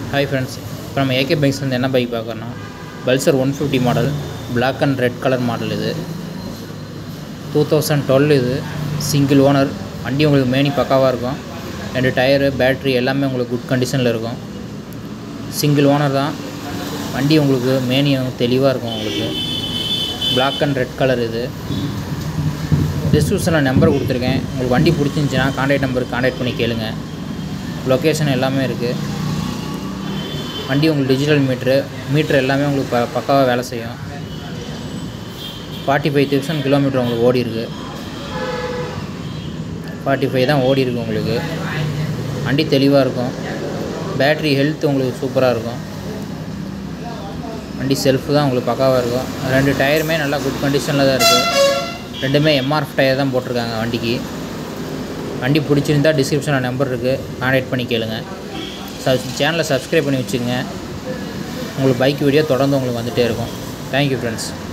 hi friends இப்போ நம்ம AK bikes வந்து என்ன பைக் பார்க்குறோன்னா Pulsar one fifty model Black and red colour model இது டூ தௌசண்ட் டுவெல் இது சிங்கிள் ஓனர் வண்டி உங்களுக்கு மேனி பக்காவாக இருக்கும் ரெண்டு டயரு பேட்ரி எல்லாமே உங்களுக்கு குட் கண்டிஷனில் இருக்கும் சிங்கிள் ஓனர் தான் வண்டி உங்களுக்கு மேனி தெளிவாக இருக்கும் உங்களுக்கு Black அண்ட் ரெட் கலர் இது டிஸ்கிரிப்ஷனில் நம்பர் கொடுத்துருக்கேன் உங்களுக்கு வண்டி பிடிச்சிருந்துச்சின்னா கான்டாக்ட் நம்பருக்கு கான்டாக்ட் பண்ணி கேளுங்க லொக்கேஷன் எல்லாமே இருக்குது வண்டி உங்களுக்கு டிஜிட்டல் மீட்ரு மீட்ரு எல்லாமே உங்களுக்கு ப பக்காவாக வேலை செய்யும் ஃபார்ட்டி ஃபைவ் தௌசண்ட் கிலோமீட்டர் உங்களுக்கு ஓடி இருக்கு ஃபார்ட்டி ஃபைவ் தான் ஓடி இருக்கு உங்களுக்கு வண்டி தெளிவாக இருக்கும் பேட்ரி ஹெல்த் உங்களுக்கு சூப்பராக இருக்கும் வண்டி செல்ஃபு தான் உங்களுக்கு பக்காவாக இருக்கும் ரெண்டு டயருமே நல்லா குட் கண்டிஷனில் தான் இருக்குது ரெண்டுமே எம்ஆர்எஃப் டயர் தான் போட்டிருக்காங்க வண்டிக்கு வண்டி பிடிச்சிருந்தா டிஸ்கிரிப்ஷனில் நம்பர் இருக்குது கான்டாக்ட் பண்ணி கேளுங்க சப் சேனலை சப்ஸ்கிரைப் பண்ணி வச்சுக்கோங்க உங்களுக்கு பைக் வீடியோ தொடர்ந்து உங்களுக்கு வந்துகிட்டே இருக்கும் தேங்க்யூ ஃப்ரெண்ட்ஸ்